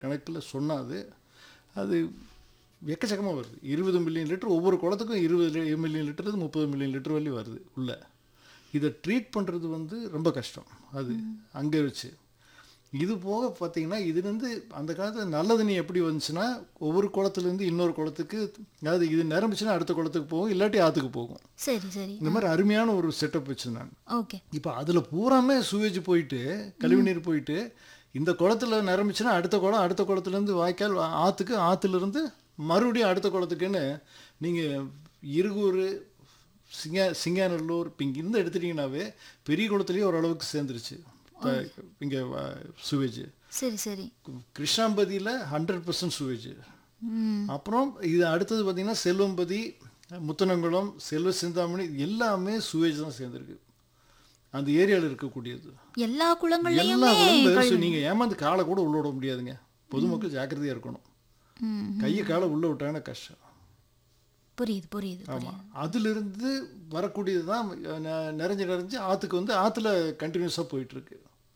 கணக்கில் சொன்னாது அது எக்கச்சக்கமாக வருது இருபது மில்லியன் லிட்டர் ஒவ்வொரு குளத்துக்கும் இருபது மில்லியன் லிட்டர் முப்பது மில்லியன் லிட்டர் வரையும் வருது உள்ள இதை ட்ரீட் பண்ணுறது வந்து ரொம்ப கஷ்டம் அது அங்கே வச்சு இது போக பார்த்தீங்கன்னா இதுலேருந்து அந்த காலத்தில் நல்ல தண்ணி எப்படி வந்துச்சுன்னா ஒவ்வொரு குளத்துலேருந்து இன்னொரு குளத்துக்கு அதாவது இது நிரம்பிச்சுன்னா அடுத்த குளத்துக்கு போகும் இல்லாட்டி ஆற்றுக்கு போகும் சரி சரி இந்த மாதிரி அருமையான ஒரு செட்டப் வச்சுருந்தாங்க ஓகே இப்போ அதில் பூராமே சுவேஜ் போயிட்டு கழிவுநீர் போயிட்டு இந்த குளத்துல நிரம்பிச்சுன்னா அடுத்த குளம் அடுத்த குளத்துலேருந்து வாய்க்கால் ஆற்றுக்கு ஆற்றுலேருந்து மறுபடியும் அடுத்த குளத்துக்குன்னு நீங்கள் இருகூர் சிங்கா சிங்காநல்லூர் இப்போ இங்கே இருந்து எடுத்துட்டிங்கனாவே பெரிய குளத்துலேயே ஓரளவுக்கு சேர்ந்துருச்சு இங்கே சுவேஜ் சரி சரி கிருஷ்ணாம்பதியில் ஹண்ட்ரட் பர்சன்ட் சுவேஜ் ம் அப்புறம் இது அடுத்தது பார்த்தீங்கன்னா செல்வம்பதி முத்தனங்குளம் செல்வ சிந்தாமணி இது எல்லாமே சுவேஜ் தான் சேர்ந்துருக்கு அந்த ஏரியாவில் இருக்கக்கூடியது எல்லா எல்லா குளங்கள்லயுமே குளம் நீங்கள் ஏமாந்து காலை கூட உள்ள விட முடியாதுங்க பொதுமக்கள் ஜாக்கிரதையாக இருக்கணும் ம் கையை காலை உள்ள விட்டாங்கன்னா கஷ்டம் புரியுது புரியுது ஆமாம் அதிலிருந்து வரக்கூடியது தான் நிறைஞ்சு நிறைஞ்சு ஆற்றுக்கு வந்து ஆற்றுல கண்டினியூஸாக போயிட்டுருக்கு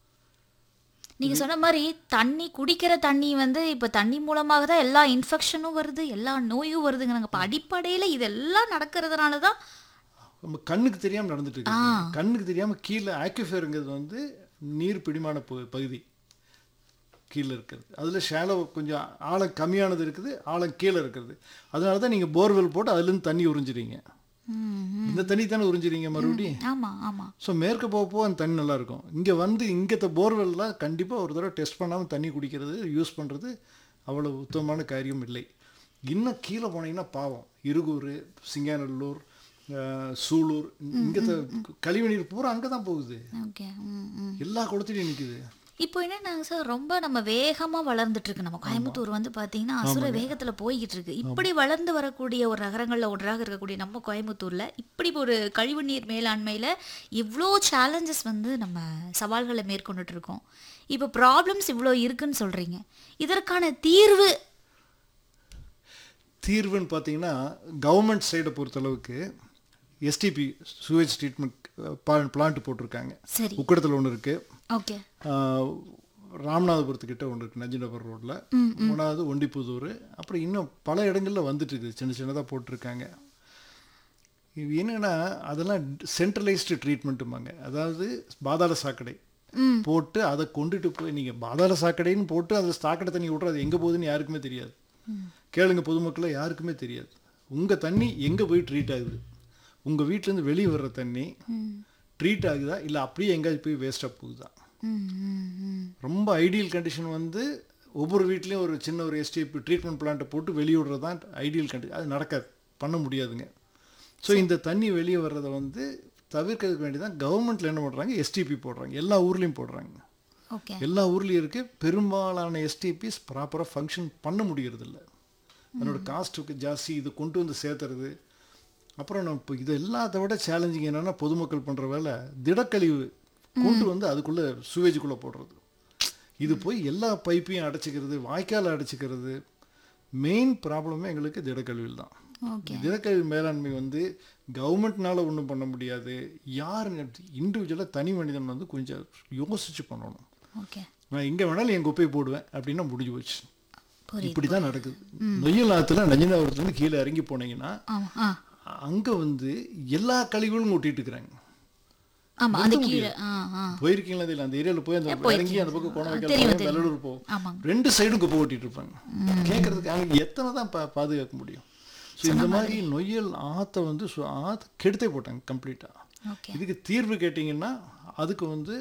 நீங்க சொன்ன மாதிரி தண்ணி குடிக்கிற தண்ணி வந்து இப்ப தண்ணி மூலமாக தான் எல்லா இன்ஃபெக்ஷனும் வருது எல்லா நோயும் வருதுங்கிறாங்க இப்ப அடிப்படையில இதெல்லாம் நடக்கிறதுனால தான் நம்ம கண்ணுக்கு தெரியாமல் நடந்துட்டு இருக்கு கண்ணுக்கு தெரியாமல் கீழே ஆக்யூஃபேருங்கிறது வந்து நீர் பிடிமான பகு- பகுதி கீழே இருக்கிறது அதில் ஷேலோ கொஞ்சம் ஆழம் கம்மியானது இருக்குது ஆழம் கீழே இருக்கிறது அதனால தான் நீங்கள் போர்வெல் போட்டு அதுலேருந்து தண்ணி உறிஞ்சிறீங்க ம், ம். இந்த தண்ணி தானே உறிஞ்சிறீங்க மறுபடியும் ஆமா ஆமா ஸோ மேற்கு போக போக அந்த தண்ணி நல்லா இருக்கும் இங்கே வந்து இங்கத்த போர்வெல்லாம் கண்டிப்பாக ஒரு தடவை டெஸ்ட் பண்ணாமல் தண்ணி குடிக்கிறது யூஸ் பண்ணுறது அவ்வளோ உத்தமமான காரியம் இல்லை இன்னும் கீழே போனீங்கன்னா பாவம் இருகூர் சிங்காநல்லூர் அஹ், சூலூர் இங்கத்த கழிவுநீர் பூரா அங்கே தான் போகுது ஓகே ம் ம் எல்லா குளத்துலையும் நிற்குது இப்போ என்னன்னாங்க சார் ரொம்ப நம்ம வேகமா வளர்ந்துட்டு இருக்கு நம்ம கோயம்புத்தூர் வந்து பாத்தீங்கன்னா அசுர வேகத்துல போய்கிட்டு இருக்கு இப்படி வளர்ந்து வரக்கூடிய ஒரு நகரங்கள்ல ஒன்றாக இருக்கக்கூடிய நம்ம கோயம்புத்தூர்ல இப்படி ஒரு கழிவுநீர் மேலாண்மையில இவ்வளோ சேலஞ்சஸ் வந்து நம்ம சவால்களை மேற்கொண்டுட்டு இருக்கோம் இப்போ ப்ராப்ளம்ஸ் இவ்வளோ இருக்குன்னு சொல்றீங்க இதற்கான தீர்வு தீர்வுன்னு பார்த்தீங்கன்னா கவர்மெண்ட் சைடை பொறுத்தளவுக்கு எஸ்டிபி சுவேஜ் ட்ரீட்மெண்ட் பிளான்ட் போட்டிருக்காங்க சரி உக்கடத்தில் ஒன்று இருக்குது ஓகே ஆஹ் ராமநாதபுரத்துக்கிட்ட ஒன்று இருக்குது நஞ்சினபுரம் ரோட்டில் மூணாவது ஒண்டிப்புதூர் அப்புறம் இன்னும் பல இடங்களில் வந்துட்டு இருக்குது சின்ன சின்னதாக போட்டிருக்காங்க இது என்னென்னா அதெல்லாம் சென்ட்ரலைஸ்டு ட்ரீட்மெண்ட்டுமாங்க அதாவது பாதாள சாக்கடை ம் போட்டு அதை கொண்டுட்டு போய் நீங்கள் பாதாள சாக்கடைன்னு போட்டு அதில் சாக்கடை தண்ணி விட்றது அது எங்கே போகுதுன்னு யாருக்குமே தெரியாது கேளுங்க பொதுமக்களை யாருக்குமே தெரியாது உங்கள் தண்ணி எங்கே போய் ட்ரீட் ஆகுது உங்கள் வீட்டிலேருந்து வெளியே வர்ற தண்ணி ம் ட்ரீட் ஆகுதா இல்லை அப்படியே எங்கேயாவது போய் வேஸ்ட்டாக போகுதா ம் ம் ம் ரொம்ப ஐடியல் கண்டிஷன் வந்து ஒவ்வொரு வீட்லேயும் ஒரு சின்ன ஒரு எஸ்டிபி ட்ரீட்மெண்ட் பிளான்ட்டை போட்டு வெளியே விடுறது தான் ஐடியல் கண்டிஷன் அது நடக்காது பண்ண முடியாதுங்க ஸோ இந்த தண்ணி வெளியே வர்றதை வந்து தவிர்க்கிறதுக்கு வேண்டி தான் கவர்மெண்ட்டில் என்ன பண்ணுறாங்க எஸ்டிபி போடுறாங்க எல்லா ஊர்லேயும் போடுறாங்க ஓகே எல்லா ஊர்லேயும் இருக்குது பெரும்பாலான எஸ்டிபிஸ் ப்ராப்பராக ஃபங்க்ஷன் பண்ண முடியறதில்ல அதனோட காஸ்ட்டுக்கு ஜாஸ்தி இது கொண்டு வந்து சேர்த்துறது அப்புறம் நம்ம இப்போ இது எல்லாத்த விட சேலஞ்சிங் என்னென்னா பொதுமக்கள் பண்ணுற வேலை திடக்கழிவு கொண்டு வந்து அதுக்குள்ளே சுவேஜுக்குள்ளே போடுறது இது போய் எல்லா பைப்பையும் அடைச்சிக்கிறது வாய்க்கால் அடைச்சிக்கிறது மெயின் ப்ராப்ளமே எங்களுக்கு திடக்கழிவில் தான் ஓகே தினக்கழிவு மேலாண்மை வந்து கவர்மெண்ட்னால ஒன்றும் பண்ண முடியாது யார் இண்டிவிஜுவலாக தனி மனிதன் வந்து கொஞ்சம் யோசிச்சு பண்ணணும் ஓகே நான் எங்கே வேணாலும் என் குப்பையை போடுவேன் அப்படின்னா முடிஞ்சு போச்சு புரியுது இப்படி தான் நடக்குது நொய்யல் ஆற்றுல நஞ்சனாபுரத்துலேருந்து கீழே இறங்கி போனீங்கன்னா ஆமா ஆ அங்கே வந்து எல்லா கழிவுகளும் ஒட்டிட்டு இருக்கிறாங்க ஆமா அந்த கீழே ஆ ஆ போயிருக்கீங்களா தெரியல அந்த ஏரியாவில் போய் அந்த இறங்கி அந்த பக்கம் கோண தெரியும், வைக்கல தெரியும். வெள்ளலூர் போகும் ஆமாங்க ரெண்டு சைடும் குப்பை ஓட்டிட்டு இருப்பாங்க கேட்கறதுக்கு அங்கே எத்தனை தான் பா பாதுகாக்க முடியும் ஸோ இந்த மாதிரி நொய்யல் ஆற்றை வந்து சு- ஆற்றை கெடுத்தே போட்டாங்க கம்ப்ளீட்டாக ஓகே இதுக்கு தீர்வு கேட்டிங்கன்னா அதுக்கு வந்து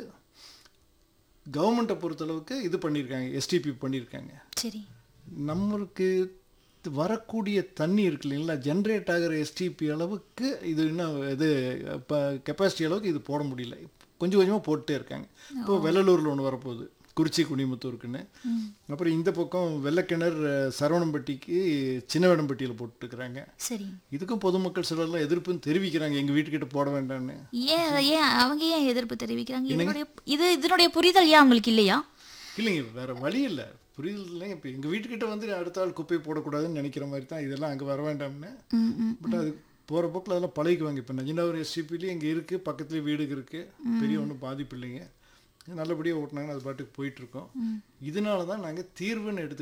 கவர்மெண்ட்டை பொறுத்தளவுக்கு இது பண்ணியிருக்காங்க எஸ்டிபி பண்ணியிருக்காங்க சரி நம்மளுக்கு வரக்கூடிய தண்ணி இருக்கு இல்லைங்களா ஜென்ரேட் ஆகிற எஸ்டிபி அளவுக்கு இது இன்னும் இது இப்போ கெப்பாசிட்டி அளவுக்கு இது போட முடியல கொஞ்சம் கொஞ்சமாக போட்டுட்டே இருக்காங்க இப்போ வெள்ளலூரில் ஒன்று வரப்போகுது குறிச்சி குனிமுத்தூருக்குன்னு அப்புறம் இந்த பக்கம் வெள்ளக்கிணர் அஹ், சரவணம்பட்டிக்கு சின்னவேடம்பட்டியில் போட்டுருக்குறாங்க சரி இதுக்கும் பொதுமக்கள் சிலர்லாம் எதிர்ப்புன்னு தெரிவிக்கிறாங்க எங்கள் வீட்டுக்கிட்ட போட வேண்டாம்னு ஏன் ஏன் அவங்க ஏன் எதிர்ப்பு தெரிவிக்கிறாங்க இதனுடைய இது இதனுடைய புரிதல் ஏன் அவங்களுக்கு இல்லையா இல்லைங்க வேற வழி இல்லை புரியுது இல்லைங்க இப்போ எங்கள் வீட்டுக்கிட்ட வந்து அடுத்த ஆள் குப்பை போடக்கூடாதுன்னு நினைக்கிற மாதிரி தான் இதெல்லாம் அங்கே வர வேண்டாம்னு ம் ம் பட் அது போகிற போக்கில் அதெல்லாம் பழகிக்குவாங்க இப்போ நஜினாவர் எஸ்டிபிலேயும் இங்கே இருக்குது பக்கத்துலேயே வீடுக்கு இருக்குது பெரிய ஒன்றும் பாதிப்பு இல்லைங்க நல்லபடியாக ஓட்டினாங்கன்னா அது பாட்டுக்கு போயிட்டுருக்கோம் இதனால தான் நாங்கள் தீர்வுன்னு எடுத்து